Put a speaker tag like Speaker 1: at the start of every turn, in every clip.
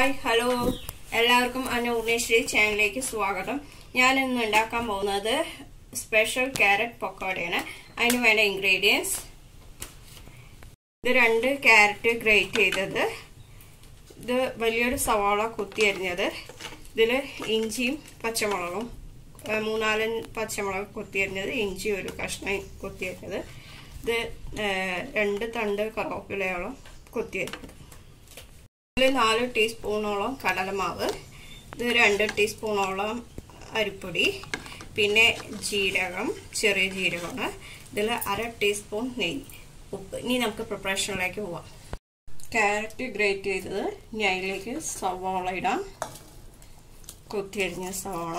Speaker 1: hi hello എല്ലാവർക്കും അന്നപൂർണേശ്വരി ചാനലിലേക്ക് സ്വാഗതം ഞാൻ ഇന്ന് ഉണ്ടാക്കാൻ പോകുന്നത് സ്പെഷ്യൽ ക്യാരറ്റ് പക്കോടയാണ് അതിന് വേണ്ട ഇൻഗ്രീഡിയൻസ് ഇത് രണ്ട് ക്യാരറ്റ് ഗ്രേറ്റ് ചെയ്തത് ഇത് വലിയൊരു സവാള കുത്തി അരിഞ്ഞത് ഇതിൽ ഇഞ്ചിയും പച്ചമുളകും മൂന്നാല് പച്ചമുളക് കൊത്തി അരിഞ്ഞത് ഇഞ്ചി ഒരു കഷ്ണം കൊത്തി അരിഞ്ഞത് ഇത് രണ്ട് തണ്ട് കറുവപ്പിലയോളം കൊത്തി അരിഞ്ഞത് ഇതിൽ നാല് ടീസ്പൂണോളം കടലമാവ് ഇത് രണ്ട് ടീസ്പൂണോളം അരിപ്പൊടി പിന്നെ ജീരകം ചെറിയ ജീരകമാണ് ഇതിൽ അര ടീസ്പൂൺ നെയ്യ് ഉപ്പ് ഇനി നമുക്ക് പ്രിപ്പറേഷനിലേക്ക് പോവാം ക്യാരറ്റ് ഗ്രേറ്റ് ചെയ്തത് ഇനി അതിലേക്ക് സവാള ഇടാം കൊത്തിയരിഞ്ഞ സവാള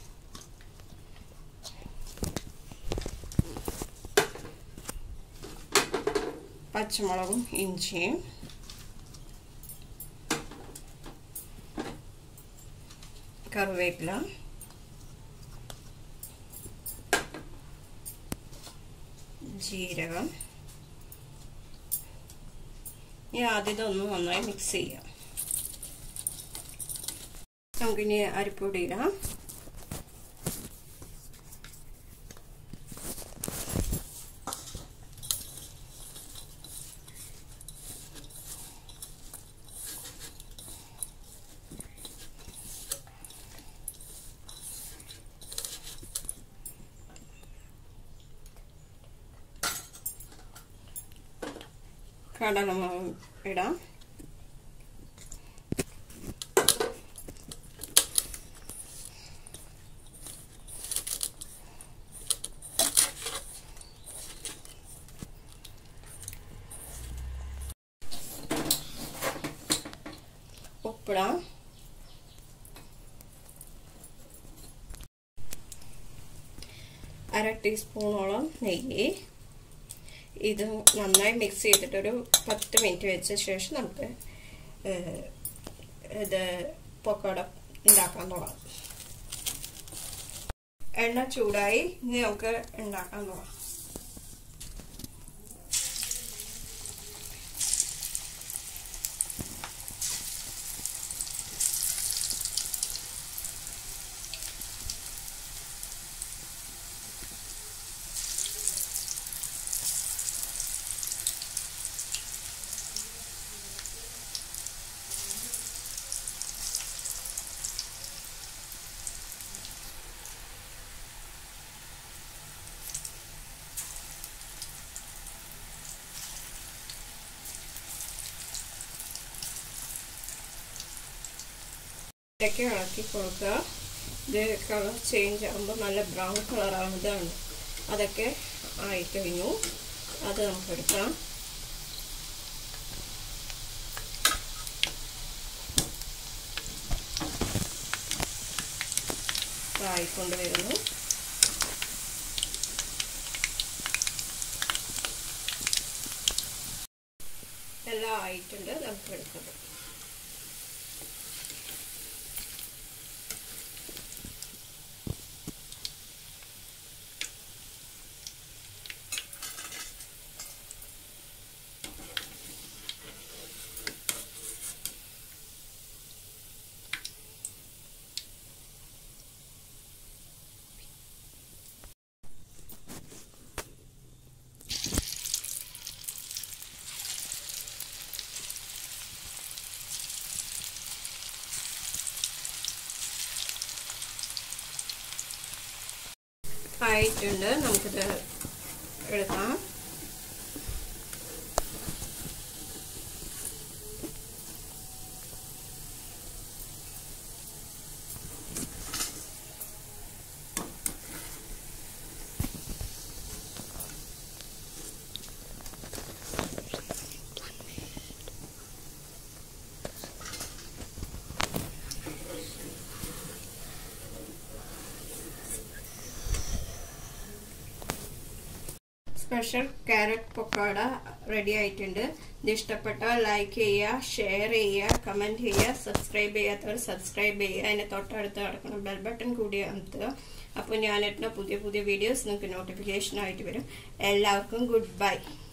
Speaker 1: പച്ചമുളകും ഇഞ്ചിയും കറിവേപ്പില ജീരകം ഇനി ആദ്യം ഇതൊന്ന് നന്നായി മിക്സ് ചെയ്യാം നമുക്കിനി അരിപ്പൊടി ഇടാം കടലമാവ് ഇടാം ഉപ്പിടാം അര ടീസ്പൂണോളം നെയ്യ് ഇത് നന്നായി മിക്സ് ചെയ്തിട്ട് ഒരു പത്ത് മിനിറ്റ് വെച്ച ശേഷം നമുക്ക് ഇത് പൊക്കോട ഉണ്ടാക്കാൻ തുടങ്ങാം എണ്ണ ചൂടായി ഇനി നമുക്ക് ഉണ്ടാക്കാൻ തുടങ്ങാം ഇടയ്ക്ക് ഇളക്കി കൊടുക്കുക ഇത് കളർ ചേഞ്ച് ആകുമ്പോൾ നല്ല ബ്രൗൺ കളർ ആവുന്നതാണ് അതൊക്കെ ആയി കഴിഞ്ഞു അത് നമുക്ക് എടുക്കാം ആയിക്കൊണ്ട് വരുന്നു എല്ലാം ആയിട്ടുണ്ട് നമുക്ക് എടുക്കാം ആയിട്ടുണ്ട് നമുക്കിത് എടുക്കാം സ്പെഷ്യൽ ക്യാരറ്റ് പൊക്കോട റെഡി ആയിട്ടുണ്ട് ഇത് ഇഷ്ടപ്പെട്ടാൽ ലൈക്ക് ചെയ്യുക ഷെയർ ചെയ്യുക കമൻറ്റ് ചെയ്യുക സബ്സ്ക്രൈബ് ചെയ്യാത്തവർ സബ്സ്ക്രൈബ് ചെയ്യുക അതിന് തൊട്ടടുത്ത് കിടക്കണം ബെൽ ബട്ടൺ കൂടി അമർത്തുക അപ്പോൾ ഞാനിട്ടുന്ന പുതിയ പുതിയ വീഡിയോസ് നിങ്ങൾക്ക് നോട്ടിഫിക്കേഷൻ ആയിട്ട് വരും എല്ലാവർക്കും ഗുഡ് ബൈ